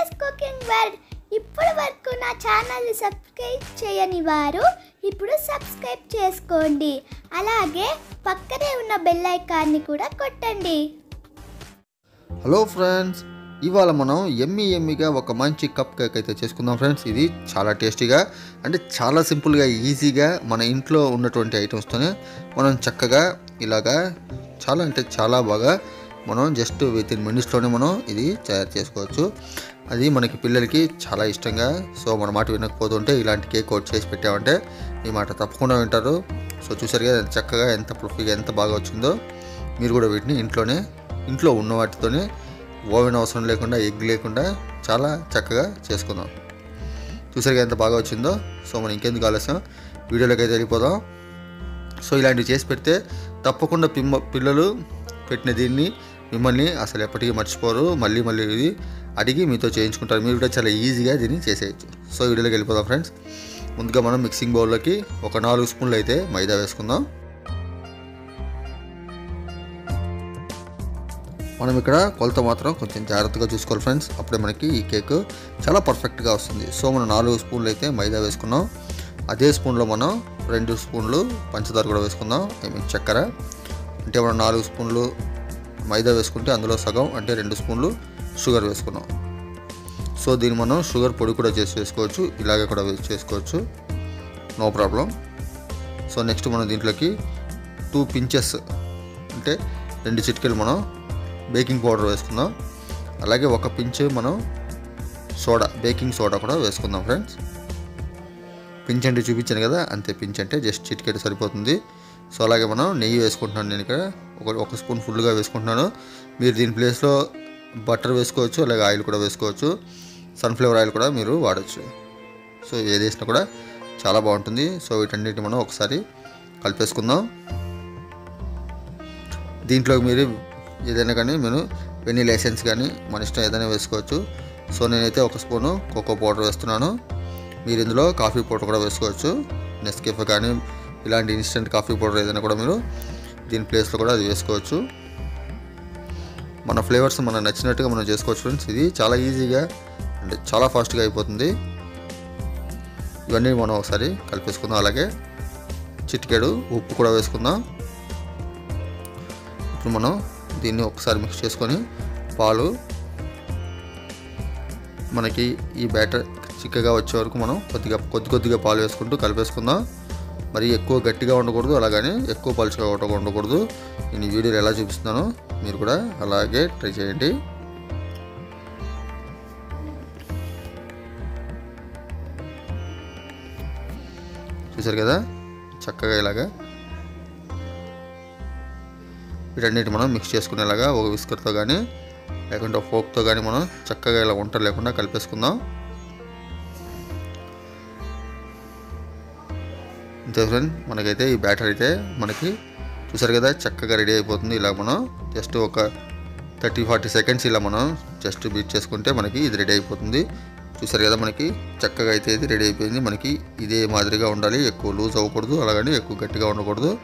teachers cooking world ఇప్పటి వరకు నా ఛానల్ని సబ్స్క్రైబ్ చేయని వారు ఇప్పుడు సబ్స్క్రైబ్ చేసుకోండి అలాగే పక్కనే ఉన్న బెల్ ఐకాన్ని కూడా కొట్టండి హలో ఫ్రెండ్స్ ఇవాళ మనం ఎమ్మి ఎమ్మిగా ఒక మంచి కప్ కేక్ అయితే చేసుకుందాం ఫ్రెండ్స్ ఇది చాలా టేస్టీగా అంటే చాలా సింపుల్గా ఈజీగా మన ఇంట్లో ఉన్నటువంటి ఐటమ్స్తోనే మనం చక్కగా ఇలాగా చాలా అంటే చాలా బాగా మనం జస్ట్ విత్ ఇన్ మినిట్స్లోనే మనం ఇది తయారు చేసుకోవచ్చు అది మనకి పిల్లలకి చాలా ఇష్టంగా సో మన మాట వినకపోతుంటే ఇలాంటి కేక్ ఒకటి చేసి పెట్టామంటే ఈ మాట తప్పకుండా వింటారు సో చూసారు కదా ఎంత చక్కగా ఎంత ప్రొఫీగా ఎంత బాగా వచ్చిందో మీరు కూడా వీటిని ఇంట్లోనే ఇంట్లో ఉన్న వాటితోనే ఓవెన్ అవసరం లేకుండా ఎగ్ లేకుండా చాలా చక్కగా చేసుకుందాం చూసారుగా ఎంత బాగా వచ్చిందో సో మనం ఇంకెందుకు ఆలస్యం వీడియోలోకి అయితే వెళ్ళిపోదాం సో ఇలాంటివి చేసి పెడితే తప్పకుండా పిమ్మ పిల్లలు పెట్టిన దీన్ని మిమ్మల్ని అసలు ఎప్పటికీ మర్చిపోరు మళ్ళీ మళ్ళీ ఇది అడిగి మీతో చేయించుకుంటారు మీరు కూడా చాలా ఈజీగా దీన్ని చేసేయచ్చు సో వీడియోలోకి వెళ్ళిపోదాం ఫ్రెండ్స్ ముందుగా మనం మిక్సింగ్ బౌల్లోకి ఒక నాలుగు స్పూన్లు అయితే మైదా వేసుకుందాం మనం ఇక్కడ కొలత మాత్రం కొంచెం జాగ్రత్తగా చూసుకోవాలి ఫ్రెండ్స్ అప్పుడే మనకి ఈ కేక్ చాలా పర్ఫెక్ట్గా వస్తుంది సో మనం నాలుగు స్పూన్లు అయితే మైదా వేసుకున్నాం అదే స్పూన్లో మనం రెండు స్పూన్లు పంచదార కూడా వేసుకుందాం ఐ మీన్ చక్కెర అంటే మనం నాలుగు స్పూన్లు మైదా వేసుకుంటే అందులో సగం అంటే రెండు స్పూన్లు షుగర్ వేసుకున్నాం సో దీన్ని మనం షుగర్ పొడి కూడా చేసి వేసుకోవచ్చు ఇలాగే కూడా వేసి చేసుకోవచ్చు నో ప్రాబ్లం సో నెక్స్ట్ మనం దీంట్లోకి టూ పించెస్ అంటే రెండు చిటికెలు మనం బేకింగ్ పౌడర్ వేసుకుందాం అలాగే ఒక పించ్ మనం సోడా బేకింగ్ సోడా కూడా వేసుకుందాం ఫ్రెండ్స్ పించ్ అంటే చూపించాను కదా అంతే పించ్ అంటే జస్ట్ చిటికెట్ సరిపోతుంది సో అలాగే మనం నెయ్యి వేసుకుంటున్నాను నేను ఇక్కడ ఒక ఒక స్పూన్ ఫుల్గా వేసుకుంటున్నాను మీరు దీని ప్లేస్లో బటర్ వేసుకోవచ్చు అలాగే ఆయిల్ కూడా వేసుకోవచ్చు సన్ఫ్లవర్ ఆయిల్ కూడా మీరు వాడచ్చు సో ఏది వేసినా కూడా చాలా బాగుంటుంది సో వీటన్నిటిని మనం ఒకసారి కలిపేసుకుందాం దీంట్లో మీరు ఏదైనా కానీ మీరు వెనీలా ఎసెన్స్ కానీ మన ఇష్టం ఏదైనా వేసుకోవచ్చు సో నేనైతే ఒక స్పూను కోకో పౌడర్ వేస్తున్నాను మీరు ఇందులో కాఫీ పౌడర్ కూడా వేసుకోవచ్చు నెస్కేఫ్ కానీ ఇలాంటి ఇన్స్టెంట్ కాఫీ పౌడర్ ఏదైనా కూడా మీరు దీని ప్లేస్లో కూడా అది వేసుకోవచ్చు మన ఫ్లేవర్స్ మనం నచ్చినట్టుగా మనం చేసుకోవచ్చు ఫ్రెండ్స్ ఇది చాలా ఈజీగా అంటే చాలా ఫాస్ట్గా అయిపోతుంది ఇవన్నీ మనం ఒకసారి కలిపేసుకుందాం అలాగే చిటికెడు ఉప్పు కూడా వేసుకుందాం ఇప్పుడు మనం దీన్ని ఒకసారి మిక్స్ చేసుకొని పాలు మనకి ఈ బ్యాటర్ చిక్కగా వచ్చే వరకు మనం కొద్దిగా కొద్ది కొద్దిగా పాలు వేసుకుంటూ కలిపేసుకుందాం మరి ఎక్కువ గట్టిగా ఉండకూడదు అలాగని ఎక్కువ పలుచగా ఉండక- ఉండకూడదు నేను ఈ వీడియోలో ఎలా చూపిస్తున్నానో మీరు కూడా అలాగే ట్రై చేయండి చూసారు కదా చక్కగా ఇలాగా వీటన్నిటి మనం మిక్స్ చేసుకునేలాగా ఒక విస్కర్తో కానీ లేకుంటే ఒక ఫోక్తో కానీ మనం చక్కగా ఇలా వంట లేకుండా కలిపేసుకుందాం అంతే ఫ్రెండ్ మనకైతే ఈ బ్యాటర్ అయితే మనకి చూసారు కదా చక్కగా రెడీ అయిపోతుంది ఇలా మనం జస్ట్ ఒక థర్టీ ఫార్టీ సెకండ్స్ ఇలా మనం జస్ట్ బీట్ చేసుకుంటే మనకి ఇది రెడీ అయిపోతుంది చూసారు కదా మనకి చక్కగా అయితే ఇది రెడీ అయిపోయింది మనకి ఇదే మాదిరిగా ఉండాలి ఎక్కువ లూజ్ అవ్వకూడదు అలాగని ఎక్కువ గట్టిగా ఉండకూడదు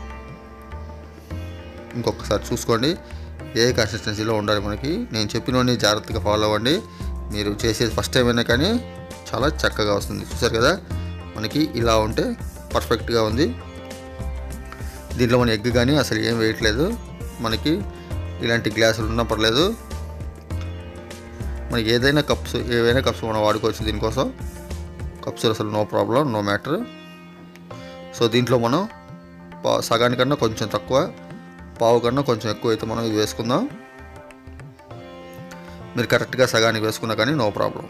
ఇంకొకసారి చూసుకోండి ఏ కన్సిస్టెన్సీలో ఉండాలి మనకి నేను చెప్పినవన్నీ జాగ్రత్తగా ఫాలో అవ్వండి మీరు చేసేది ఫస్ట్ టైం అయినా కానీ చాలా చక్కగా వస్తుంది చూసారు కదా మనకి ఇలా ఉంటే పర్ఫెక్ట్గా ఉంది దీంట్లో మన ఎగ్ కానీ అసలు ఏం వేయట్లేదు మనకి ఇలాంటి గ్లాసులు ఉన్నా పర్లేదు మనకి ఏదైనా కప్స్ ఏవైనా కప్స్ మనం వాడుకోవచ్చు దీనికోసం కప్స్ అసలు no problem no matter so దీంట్లో మనం పా సగానికన్నా కొంచెం తక్కువ పావు కన్నా కొంచెం ఎక్కువ అయితే మనం ఇది వేసుకుందాం మీరు కరెక్ట్గా సగానికి వేసుకున్నా కానీ నో ప్రాబ్లం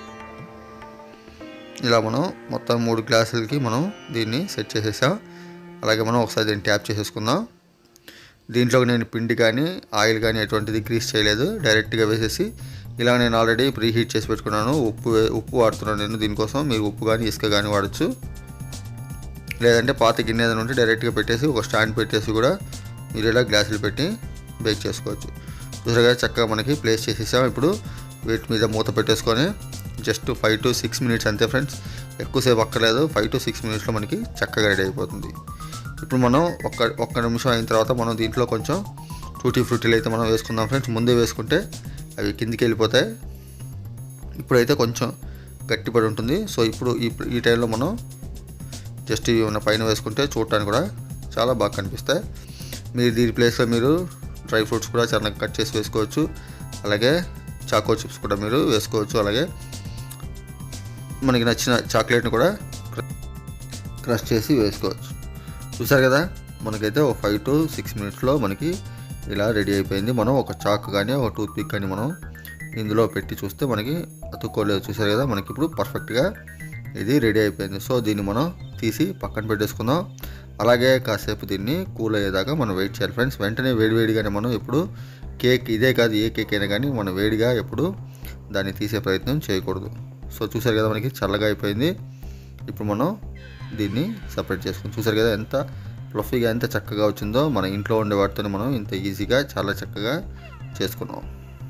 ఇలా మనం మొత్తం మూడు గ్లాసులకి మనం దీన్ని సెట్ చేసేసాం అలాగే మనం ఒకసారి దీన్ని ట్యాప్ చేసేసుకుందాం దీంట్లో నేను పిండి కానీ ఆయిల్ కానీ ఎటువంటిది గ్రీస్ చేయలేదు డైరెక్ట్గా వేసేసి ఇలా నేను ఆల్రెడీ ప్రీ హీట్ చేసి పెట్టుకున్నాను ఉప్పు వే- ఉప్పు వాడుతున్నాను నేను దీనికోసం మీరు ఉప్పు కానీ ఇసుక కానీ వాడచ్చు లేదంటే పాత గిన్నె ఏదైనా ఉంటే డైరెక్ట్గా పెట్టేసి ఒక స్టాండ్ పెట్టేసి కూడా మీరు ఇలా గ్లాసులు పెట్టి బేక్ చేసుకోవచ్చు చూసారుగా చక్కగా మనకి ప్లేస్ చేసేసాం ఇప్పుడు వీటి మీద మూత పెట్టేసుకొని just five to six minutes అంతే ఫ్రెండ్స్ ఎక్కువసేపు అక్కర్లేదు ఫైవ్ టు సిక్స్ మినిట్స్లో మనకి చక్కగా రెడీ అయిపోతుంది ఇప్పుడు మనం ఒక్క ఒక్క నిమిషం అయిన తర్వాత మనం దీంట్లో కొంచెం టూటీ ఫ్రూటీలు అయితే మనం వేసుకుందాం ఫ్రెండ్స్ ముందే వేసుకుంటే అవి కిందికి వెళ్ళిపోతాయి ఇప్పుడైతే కొంచెం గట్టిపడి ఉంటుంది సో ఇప్పుడు ఈ ఈ టైంలో మనం జస్ట్ ఇవి ఉన్న పైన వేసుకుంటే చూడటానికి కూడా చాలా బాగా కనిపిస్తాయి మీరు దీని ప్లేస్లో మీరు డ్రై ఫ్రూట్స్ కూడా చాలా కట్ చేసి వేసుకోవచ్చు అలాగే చాకో చిప్స్ కూడా మీరు వేసుకోవచ్చు అలాగే మనకి నచ్చిన చాక్లెట్ని కూడా క్రష్ చేసి వేసుకోవచ్చు చూసారు కదా మనకైతే ఒక ఫైవ్ టు సిక్స్ మినిట్స్లో మనకి ఇలా రెడీ అయిపోయింది మనం ఒక చాక్ కానీ ఒక టూత్ పిక్ కానీ మనం ఇందులో పెట్టి చూస్తే మనకి అతుక్కోలేదు చూసారు కదా మనకి ఇప్పుడు పర్ఫెక్ట్గా ఇది రెడీ అయిపోయింది సో దీన్ని మనం తీసి పక్కన పెట్టేసుకుందాం అలాగే కాసేపు దీన్ని కూల్ అయ్యేదాకా మనం వెయిట్ చేయాలి ఫ్రెండ్స్ వెంటనే వేడివేడిగానే మనం ఎప్పుడు కేక్ ఇదే కాదు ఏ కేక్ అయినా కానీ మనం వేడిగా ఎప్పుడు దాన్ని తీసే ప్రయత్నం చేయకూడదు సో చూసారు కదా మనకి చల్లగా అయిపోయింది ఇప్పుడు మనం దీన్ని సపరేట్ చేసుకుని చూసారు కదా ఎంత ఫ్లఫీగా ఎంత చక్కగా వచ్చిందో మన ఇంట్లో ఉండే వాటితో మనం ఇంత ఈజీగా చాలా చక్కగా చేసుకున్నాం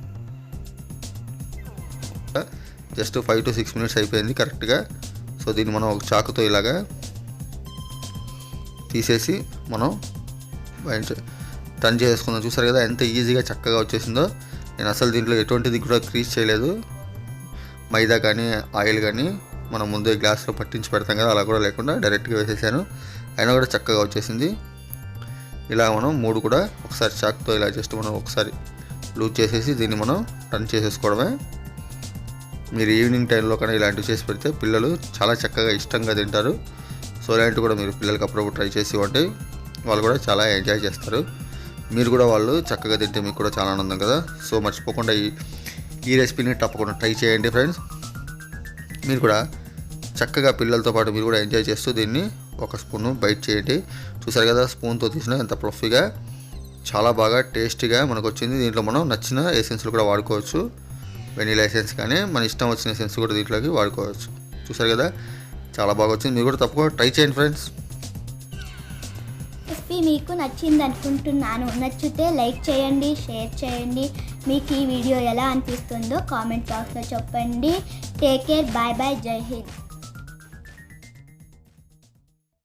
just five to six minutes అయిపోయింది కరెక్ట్గా సో దీన్ని మనం ఒక చాకుతో ఇలాగా తీసేసి మనం బయట టర్న్ చేసుకుందాం చూసారు కదా ఎంత ఈజీగా చక్కగా వచ్చేసిందో నేను అసలు దీంట్లో ఎటువంటిది కూడా క్రీజ్ చేయలేదు మైదా కానీ ఆయిల్ కానీ మనం ముందే గ్లాస్లో పట్టించి పెడతాం కదా అలా కూడా లేకుండా డైరెక్ట్గా వేసేసాను అయినా కూడా చక్కగా వచ్చేసింది ఇలా మనం మూడు కూడా ఒకసారి చాక్తో ఇలా జస్ట్ మనం ఒకసారి లూజ్ చేసేసి దీన్ని మనం టర్న్ చేసేసుకోవడమే మీరు ఈవినింగ్ టైంలో కానీ ఇలాంటివి చేసి పెడితే పిల్లలు చాలా చక్కగా ఇష్టంగా తింటారు సో ఇలాంటివి కూడా మీరు పిల్లలకి అప్పుడప్పుడు ట్రై చేసి ఇవ్వండి వాళ్ళు కూడా చాలా ఎంజాయ్ చేస్తారు మీరు కూడా వాళ్ళు చక్కగా తింటే మీకు కూడా చాలా ఆనందం కదా సో మర్చిపోకుండా ఈ ఈ రెసిపీని తప్పకుండా ట్రై చేయండి ఫ్రెండ్స్ మీరు కూడా చక్కగా పిల్లలతో పాటు మీరు కూడా ఎంజాయ్ చేస్తూ దీన్ని ఒక స్పూన్ బైట్ చేయండి చూసారు కదా స్పూన్తో తీసిన ఎంత ఫ్లఫీగా చాలా బాగా టేస్టీగా మనకు వచ్చింది దీంట్లో మనం నచ్చిన ఎసెన్స్లు కూడా వాడుకోవచ్చు వెనీలా ఎసెన్స్ కానీ మన ఇష్టం వచ్చిన ఎసెన్స్ కూడా దీంట్లోకి వాడుకోవచ్చు చూసారు కదా చాలా బాగా వచ్చింది మీరు కూడా తప్పకుండా ట్రై చేయండి ఫ్రెండ్స్ రెసిపీ మీకు నచ్చింది అనుకుంటున్నాను నచ్చితే లైక్ చేయండి షేర్ చేయండి మీకు ఈ వీడియో ఎలా అనిపిస్తుందో కామెంట్ బాక్స్లో చెప్పండి టేక్ కేర్ బాయ్ బాయ్ జై హింద్